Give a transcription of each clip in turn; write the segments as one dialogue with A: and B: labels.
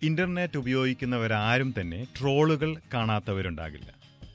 A: internet ഉപയോഗിക്കുന്നവരാരും തന്നെ ട്രോളുകൾ കാണാത്തവരുണ്ടാകില്ല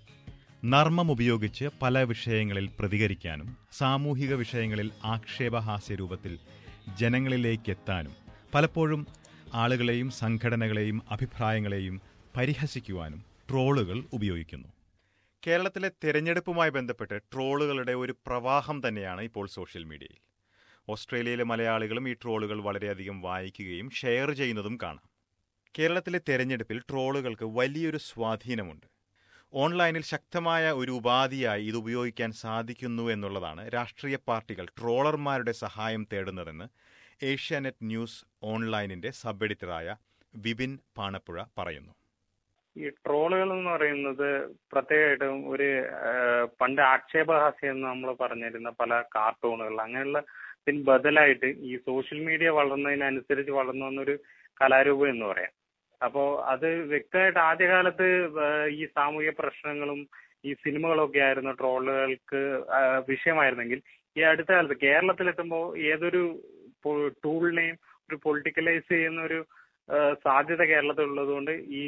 A: നർമ്മം ഉപയോഗിച്ച് പല വിഷയങ്ങളിൽ പ്രതികരിക്കാനും സാമൂഹിക വിഷയങ്ങളിൽ ആക്ഷേപഹാസ്യ രൂപത്തിൽ ജനങ്ങളിലേക്ക് എത്താനും പലപ്പോഴും ആളുകളെയും സംഘടനകളെയും അഭിപ്രായങ്ങളെയും പരിഹസിക്കുവാനും ട്രോളുകൾ ഉപയോഗിക്കുന്നു കേരളത്തിലെ തെരഞ്ഞെടുപ്പുമായി ബന്ധപ്പെട്ട് ട്രോളുകളുടെ ഒരു പ്രവാഹം തന്നെയാണ് ഇപ്പോൾ സോഷ്യൽ മീഡിയയിൽ ഓസ്ട്രേലിയയിലെ മലയാളികളും ഈ ട്രോളുകൾ വളരെയധികം വായിക്കുകയും ഷെയർ ചെയ്യുന്നതും കാണാം കേരളത്തിലെ തെരഞ്ഞെടുപ്പിൽ ട്രോളുകൾക്ക് വലിയൊരു സ്വാധീനമുണ്ട് ഓൺലൈനിൽ ശക്തമായ ഒരു ഉപാധിയായി ഇത് ഉപയോഗിക്കാൻ സാധിക്കുന്നു എന്നുള്ളതാണ് രാഷ്ട്രീയ പാർട്ടികൾ ട്രോളർമാരുടെ സഹായം തേടുന്നതെന്ന് ഏഷ്യാനെറ്റ് ന്യൂസ് ഓൺലൈനിന്റെ സബ് എഡിറ്ററായ വിപിൻ പാണപ്പുഴ പറയുന്നു
B: ഈ ട്രോളുകൾ എന്ന് പറയുന്നത് പ്രത്യേകമായിട്ടും ഒരു ആ, പണ്ട് ആക്ഷേപഹാസ്യം എന്ന് നമ്മൾ പറഞ്ഞിരുന്ന പല കാർട്ടൂണുകൾ അങ്ങനെയുള്ള ഇതിന് ബദലായിട്ട് ഈ സോഷ്യൽ മീഡിയ വളർന്നതിനനുസരിച്ച് വളർന്നു വന്നൊരു കലാരൂപം എന്ന് പറയാം അപ്പോ അത് വ്യക്തമായിട്ട് ആദ്യകാലത്ത് ആ, ഈ സാമൂഹിക പ്രശ്നങ്ങളും ഈ സിനിമകളൊക്കെ ആയിരുന്നു ട്രോളുകൾക്ക് ആ, വിഷയമായിരുന്നെങ്കിൽ ഈ അടുത്ത കാലത്ത് കേരളത്തിലെത്തുമ്പോൾ ഏതൊരു ടൂളിനെയും ഒരു പൊളിറ്റിക്കലൈസ് ചെയ്യുന്ന ഒരു ആ, സാധ്യത കേരളത്തിൽ ഉള്ളതുകൊണ്ട് ഈ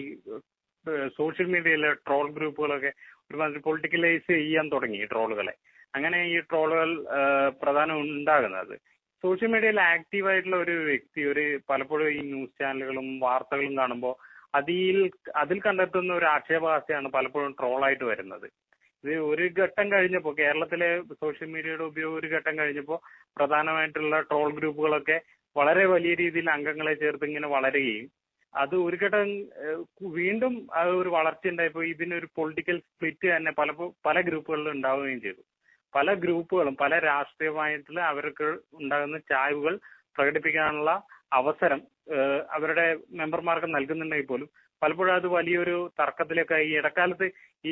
B: സോഷ്യൽ മീഡിയയിലെ ട്രോൾ ഗ്രൂപ്പുകളൊക്കെ ഒരുമാതിരി പൊളിറ്റിക്കലൈസ് ചെയ്യാൻ തുടങ്ങി ഈ ട്രോളുകളെ അങ്ങനെ ഈ ട്രോളുകൾ പ്രധാനം ഉണ്ടാകുന്നത് സോഷ്യൽ മീഡിയയിൽ ആക്റ്റീവ് ആയിട്ടുള്ള ഒരു വ്യക്തി ഒരു പലപ്പോഴും ഈ ന്യൂസ് ചാനലുകളും വാർത്തകളും കാണുമ്പോൾ അതിൽ അതിൽ കണ്ടെത്തുന്ന ഒരു ആക്ഷേപഹാസ്യമാണ് പലപ്പോഴും ട്രോളായിട്ട് വരുന്നത് ഇത് ഒരു ഘട്ടം കഴിഞ്ഞപ്പോൾ കേരളത്തിലെ സോഷ്യൽ മീഡിയയുടെ ഉപയോഗം ഒരു ഘട്ടം കഴിഞ്ഞപ്പോൾ പ്രധാനമായിട്ടുള്ള ട്രോൾ ഗ്രൂപ്പുകളൊക്കെ വളരെ വലിയ രീതിയിൽ അംഗങ്ങളെ ചേർത്ത് ഇങ്ങനെ വളരുകയും അത് ഒരു ഘട്ടം ഏഹ്, വീണ്ടും അത് ഒരു വളർച്ച ഉണ്ടായപ്പോൾ ഇതിനൊരു പൊളിറ്റിക്കൽ സ്പ്ലിറ്റ് തന്നെ പല പല ഗ്രൂപ്പുകളിലും ഉണ്ടാവുകയും ചെയ്തു പല ഗ്രൂപ്പുകളും പല രാഷ്ട്രീയമായിട്ടുള്ള അവർക്ക് ഉണ്ടാകുന്ന ചായ്വുകൾ പ്രകടിപ്പിക്കാനുള്ള അവസരം ഏഹ്, അവരുടെ മെമ്പർമാർക്ക് നൽകുന്നുണ്ടെങ്കിൽ പോലും പലപ്പോഴും അത് വലിയൊരു തർക്കത്തിലൊക്കെ ഈ ഇടക്കാലത്ത് ഈ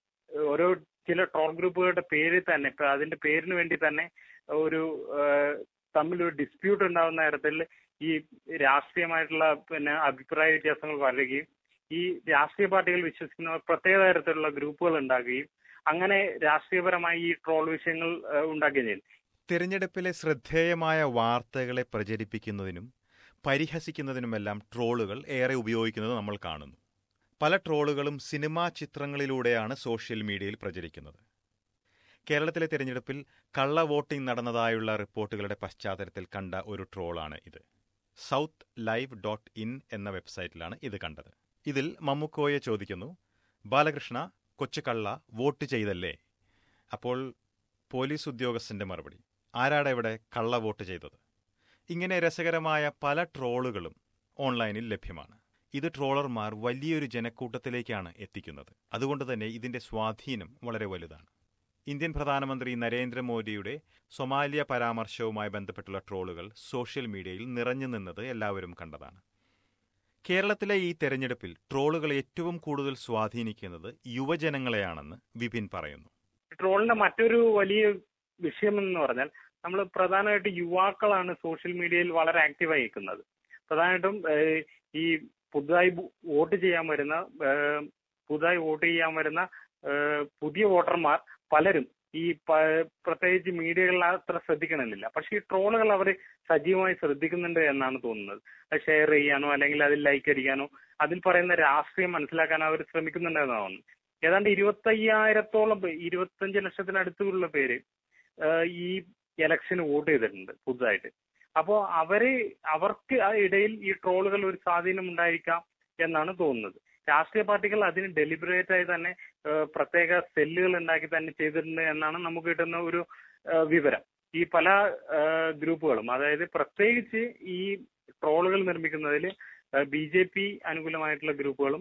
B: ഓരോ ചില ട്രോൾ ഗ്രൂപ്പുകളുടെ പേര് തന്നെ ഇപ്പൊ അതിന്റെ പേരിന് വേണ്ടി തന്നെ ഒരു ഏഹ്, തമ്മിലൊരു ഡിസ്പ്യൂട്ട് ഉണ്ടാകുന്ന തരത്തിൽ ഈ രാഷ്ട്രീയമായിട്ടുള്ള പിന്നെ അഭിപ്രായ വ്യത്യാസങ്ങൾ വരികയും ഈ രാഷ്ട്രീയ പാർട്ടികൾ വിശ്വസിക്കുന്ന പ്രത്യേക തരത്തിലുള്ള ഗ്രൂപ്പുകൾ ഉണ്ടാക്കുകയും അങ്ങനെ രാഷ്ട്രീയപരമായി ഈ ട്രോൾ വിഷയങ്ങൾ ഏഹ്, ഉണ്ടാക്കുകയും ചെയ്യും
A: തിരഞ്ഞെടുപ്പിലെ ശ്രദ്ധേയമായ വാർത്തകളെ പ്രചരിപ്പിക്കുന്നതിനും പരിഹസിക്കുന്നതിനുമെല്ലാം ട്രോളുകൾ ഏറെ ഉപയോഗിക്കുന്നത് നമ്മൾ കാണുന്നു പല ട്രോളുകളും സിനിമാ ചിത്രങ്ങളിലൂടെയാണ് സോഷ്യൽ മീഡിയയിൽ പ്രചരിക്കുന്നത് കേരളത്തിലെ തിരഞ്ഞെടുപ്പിൽ കള്ള വോട്ടിംഗ് നടന്നതായുള്ള റിപ്പോർട്ടുകളുടെ പശ്ചാത്തലത്തിൽ കണ്ട ഒരു ട്രോളാണ് ഇത് സൗത്ത് ലൈവ് ഡോട്ട് ഇൻ എന്ന വെബ്സൈറ്റിലാണ് ഇത് കണ്ടത് ഇതിൽ മമ്മുക്കോയെ ചോദിക്കുന്നു ബാലകൃഷ്ണ കൊച്ചു കള്ള വോട്ട് ചെയ്തല്ലേ അപ്പോൾ പോലീസ് ഉദ്യോഗസ്ഥന്റെ മറുപടി ആരാടെ ഇവിടെ കള്ള വോട്ട് ചെയ്തത് ഇങ്ങനെ രസകരമായ പല ട്രോളുകളും ഓൺലൈനിൽ ലഭ്യമാണ് ഇത് ട്രോളർമാർ വലിയൊരു ജനക്കൂട്ടത്തിലേക്കാണ് എത്തിക്കുന്നത് അതുകൊണ്ട് തന്നെ ഇതിന്റെ സ്വാധീനം വളരെ വലുതാണ് ഇന്ത്യൻ പ്രധാനമന്ത്രി നരേന്ദ്രമോദിയുടെ സൊമാലിയ പരാമർശവുമായി ബന്ധപ്പെട്ടുള്ള ട്രോളുകൾ സോഷ്യൽ മീഡിയയിൽ നിറഞ്ഞു നിന്നത് എല്ലാവരും കണ്ടതാണ് കേരളത്തിലെ ഈ തെരഞ്ഞെടുപ്പിൽ ട്രോളുകൾ ഏറ്റവും കൂടുതൽ സ്വാധീനിക്കുന്നത് യുവജനങ്ങളെയാണെന്ന് വിപിൻ പറയുന്നു
B: ട്രോളിന്റെ മറ്റൊരു വലിയ വിഷയം എന്ന് പറഞ്ഞാൽ നമ്മൾ പ്രധാനമായിട്ട് യുവാക്കളാണ് സോഷ്യൽ മീഡിയയിൽ വളരെ ആക്റ്റീവായി നിൽക്കുന്നത് പ്രധാനമായിട്ടും ഏഹ്, ഈ പുതുതായി ബു- വോട്ട് ചെയ്യാൻ വരുന്ന ഏഹ്, പുതുതായി വോട്ട് ചെയ്യാൻ വരുന്ന ഏഹ്, പുതിയ വോട്ടർമാർ പലരും ഈ പ- പ്രത്യേകിച്ച് മീഡിയകളിൽ അത്ര ശ്രദ്ധിക്കണമെന്നില്ല പക്ഷെ ഈ ട്രോളുകൾ അവർ സജീവമായി ശ്രദ്ധിക്കുന്നുണ്ട് എന്നാണ് തോന്നുന്നത് അത് ഷെയർ ചെയ്യാനോ അല്ലെങ്കിൽ അതിൽ ലൈക്ക് അടിക്കാനോ അതിൽ പറയുന്ന രാഷ്ട്രീയം മനസ്സിലാക്കാനോ അവർ ശ്രമിക്കുന്നുണ്ടെന്നാണ് തോന്നുന്നത് ഏതാണ്ട് ഇരുപത്തയ്യായിരത്തോളം പേ- ഇരുപത്തഞ്ച് ലക്ഷത്തിനടുത്തുള്ള പേര് ഏഹ് ഈ ഇലക്ഷന് വോട്ട് ചെയ്തിട്ടുണ്ട് പുതുതായിട്ട് അപ്പോ അവര് അവർക്ക് ആ ഇടയിൽ ഈ ട്രോളുകൾ ഒരു സ്വാധീനം ഉണ്ടായിരിക്കാം എന്നാണ് തോന്നുന്നത് രാഷ്ട്രീയ പാർട്ടികൾ അതിന് ഡെലിബറേറ്റ് ആയി തന്നെ ഏഹ് പ്രത്യേക സെല്ലുകൾ ഉണ്ടാക്കി തന്നെ ചെയ്തിട്ടുണ്ട് എന്നാണ് നമുക്ക് കിട്ടുന്ന ഒരു ഏഹ് വിവരം ഈ പല ഏഹ് ഗ്രൂപ്പുകളും അതായത് പ്രത്യേകിച്ച് ഈ ട്രോളുകൾ നിർമ്മിക്കുന്നതിൽ ബി ജെ പി അനുകൂലമായിട്ടുള്ള ഗ്രൂപ്പുകളും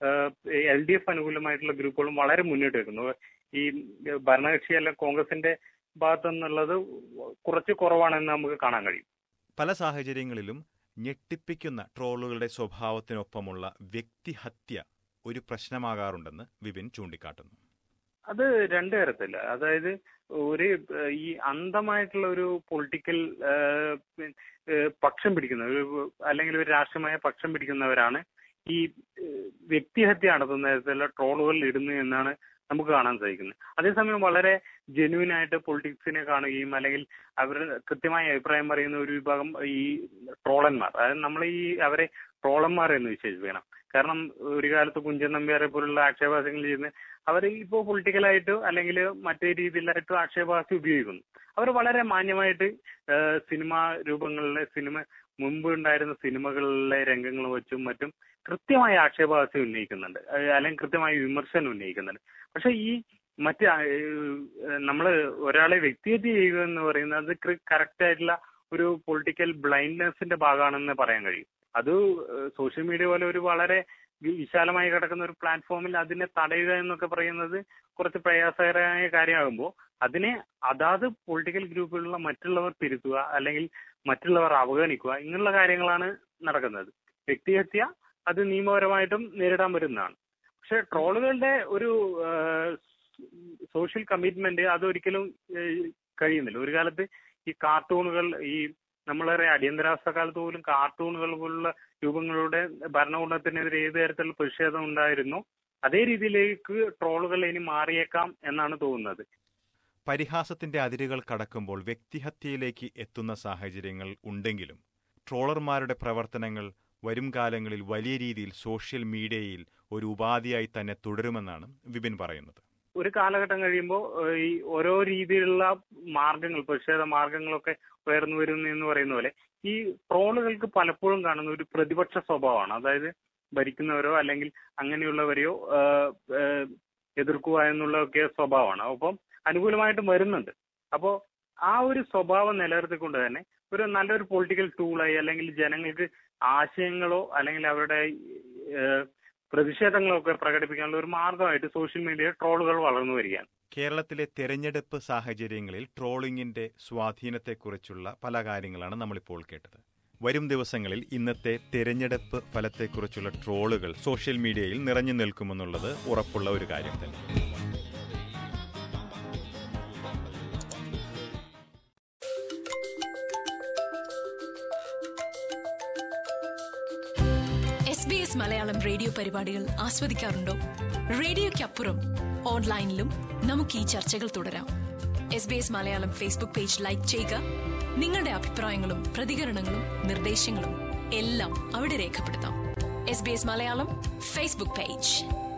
B: എൽ ഡി എഫ് അനുകൂലമായിട്ടുള്ള ഗ്രൂപ്പുകളും വളരെ മുന്നിട്ട് നിൽക്കുന്നു ഈ ഭരണകക്ഷി അല്ല കോൺഗ്രസിന്റെ ഭാഗത്തു നിന്നുള്ളത് കുറച്ച് കുറവാണെന്ന് നമുക്ക് കാണാൻ കഴിയും
A: പല സാഹചര്യങ്ങളിലും ഞെട്ടിപ്പിക്കുന്ന ട്രോളുകളുടെ സ്വഭാവത്തിനൊപ്പമുള്ള വ്യക്തിഹത്യ ഒരു പ്രശ്നമാകാറുണ്ടെന്ന് വിപിൻ ചൂണ്ടിക്കാട്ടുന്നു
B: അത് രണ്ട് തരത്തില്ല അതായത് ഒരു ഏഹ്, ഈ അന്ധമായിട്ടുള്ള ഒരു പൊളിറ്റിക്കൽ പക്ഷം പിടിക്കുന്ന ഒരു അല്ലെങ്കിൽ ഒരു രാഷ്ട്രീയമായ പക്ഷം പിടിക്കുന്നവരാണ് ഈ ഏഹ്, വ്യക്തിഹത്യ നടത്തുന്ന തരത്തിലുള്ള ട്രോളുകൾ ഇടുന്നു എന്നാണ് നമുക്ക് കാണാൻ സാധിക്കുന്നത് അതേസമയം വളരെ ജെന്യൂൻ ആയിട്ട് പൊളിറ്റിക്സിനെ കാണുകയും അല്ലെങ്കിൽ അവർ കൃത്യമായ അഭിപ്രായം പറയുന്ന ഒരു വിഭാഗം ഈ ട്രോളന്മാർ അതായത് നമ്മൾ ഈ അവരെ ട്രോളന്മാർ എന്ന് വിശേഷിപ്പിക്കണം കാരണം ഒരു കാലത്ത് കുഞ്ചൻ നമ്പ്യാരെ പോലുള്ള ആക്ഷേപഹാസ്യങ്ങൾ ചെയ്യുന്ന അവർ ഇപ്പോൾ പൊളിറ്റിക്കലായിട്ടോ അല്ലെങ്കിൽ മറ്റേ രീതിയിലായിട്ടോ ആക്ഷേപഹാസ്യം ഉപയോഗിക്കുന്നു അവർ വളരെ മാന്യമായിട്ട് സിനിമാ രൂപങ്ങളിലെ സിനിമ മുമ്പ് ഉണ്ടായിരുന്ന സിനിമകളിലെ രംഗങ്ങൾ വെച്ചും മറ്റും കൃത്യമായ ആക്ഷേപഹാസ്യം ഉന്നയിക്കുന്നുണ്ട് അല്ലെങ്കിൽ കൃത്യമായ വിമർശനം ഉന്നയിക്കുന്നുണ്ട് പക്ഷെ ഈ മറ്റ് നമ്മൾ ഒരാളെ വ്യക്തിഹത്യ ചെയ്യുക എന്ന് പറയുന്നത് കറക്റ്റ് ആയിട്ടുള്ള ഒരു പൊളിറ്റിക്കൽ ബ്ലൈൻഡ്നെസിന്റെ ഭാഗമാണെന്ന് പറയാൻ കഴിയും അത് സോഷ്യൽ മീഡിയ പോലെ ഒരു വളരെ വിശാലമായി കിടക്കുന്ന ഒരു പ്ലാറ്റ്ഫോമിൽ അതിനെ തടയുക എന്നൊക്കെ പറയുന്നത് കുറച്ച് പ്രയാസകരമായ കാര്യമാകുമ്പോൾ അതിനെ അതാത് പൊളിറ്റിക്കൽ ഗ്രൂപ്പുകളിലുള്ള മറ്റുള്ളവർ തിരുത്തുക അല്ലെങ്കിൽ മറ്റുള്ളവർ അവഗണിക്കുക ഇങ്ങനെയുള്ള കാര്യങ്ങളാണ് നടക്കുന്നത് വ്യക്തിഹത്യ അത് നിയമപരമായിട്ടും നേരിടാൻ വരുന്നതാണ് പക്ഷെ ട്രോളുകളുടെ ഒരു സോഷ്യൽ കമ്മിറ്റ്മെന്റ് അതൊരിക്കലും കഴിയുന്നില്ല ഒരു കാലത്ത് ഈ കാർട്ടൂണുകൾ ഈ നമ്മളേറെ അടിയന്തരാവസ്ഥ കാലത്ത് പോലും കാർട്ടൂണുകൾ പോലുള്ള രൂപങ്ങളുടെ ഭരണകൂടത്തിനെതിരെ ഏത് തരത്തിലുള്ള പ്രതിഷേധം ഉണ്ടായിരുന്നു അതേ രീതിയിലേക്ക് ട്രോളുകൾ ഇനി മാറിയേക്കാം എന്നാണ് തോന്നുന്നത്
A: പരിഹാസത്തിന്റെ അതിരുകൾ കടക്കുമ്പോൾ വ്യക്തിഹത്യയിലേക്ക് എത്തുന്ന സാഹചര്യങ്ങൾ ഉണ്ടെങ്കിലും ട്രോളർമാരുടെ പ്രവർത്തനങ്ങൾ വരും കാലങ്ങളിൽ വലിയ രീതിയിൽ സോഷ്യൽ മീഡിയയിൽ ഒരു ഉപാധിയായി തന്നെ തുടരുമെന്നാണ് വിപിൻ പറയുന്നത്
B: ഒരു കാലഘട്ടം കഴിയുമ്പോൾ ഈ ഓരോ രീതിയിലുള്ള മാർഗങ്ങൾ പ്രതിഷേധ മാർഗങ്ങളൊക്കെ ഉയർന്നു വരുന്നു എന്ന് പറയുന്ന പോലെ ഈ ട്രോളുകൾക്ക് പലപ്പോഴും കാണുന്ന ഒരു പ്രതിപക്ഷ സ്വഭാവമാണ് അതായത് ഭരിക്കുന്നവരോ അല്ലെങ്കിൽ അങ്ങനെയുള്ളവരെയോ എതിർക്കുക എന്നുള്ളതൊക്കെ സ്വഭാവമാണ് അപ്പം അനുകൂലമായിട്ട് വരുന്നുണ്ട് അപ്പോൾ ആ ഒരു സ്വഭാവം നിലനിർത്തിക്കൊണ്ട് തന്നെ ഒരു നല്ലൊരു പൊളിറ്റിക്കൽ ടൂളായി അല്ലെങ്കിൽ ജനങ്ങൾക്ക് ആശയങ്ങളോ അല്ലെങ്കിൽ അവരുടെ പ്രതിഷേധങ്ങളൊക്കെ പ്രകടിപ്പിക്കാനുള്ള ഒരു മാർഗമായിട്ട് സോഷ്യൽ മീഡിയ ട്രോളുകൾ വളർന്നു വരികയാണ്
A: കേരളത്തിലെ തെരഞ്ഞെടുപ്പ് സാഹചര്യങ്ങളിൽ ട്രോളിംഗിന്റെ സ്വാധീനത്തെക്കുറിച്ചുള്ള പല കാര്യങ്ങളാണ് നമ്മളിപ്പോൾ കേട്ടത് വരും ദിവസങ്ങളിൽ ഇന്നത്തെ തെരഞ്ഞെടുപ്പ് ഫലത്തെക്കുറിച്ചുള്ള ട്രോളുകൾ സോഷ്യൽ മീഡിയയിൽ നിറഞ്ഞു നിൽക്കുമെന്നുള്ളത് ഉറപ്പുള്ള ഒരു കാര്യം തന്നെ
C: S B S Malayalam radio പരിപാടികൾ ആസ്വദിക്കാറുണ്ടോ റേഡിയോയ്ക്കപ്പുറം ഓൺലൈനിലും നമുക്ക് ഈ ചർച്ചകൾ തുടരാം S B S Malayalam Facebook page like ചെയ്യുക നിങ്ങളുടെ അഭിപ്രായങ്ങളും പ്രതികരണങ്ങളും നിർദ്ദേശങ്ങളും എല്ലാം അവിടെ രേഖപ്പെടുത്താം S B S Malayalam Facebook page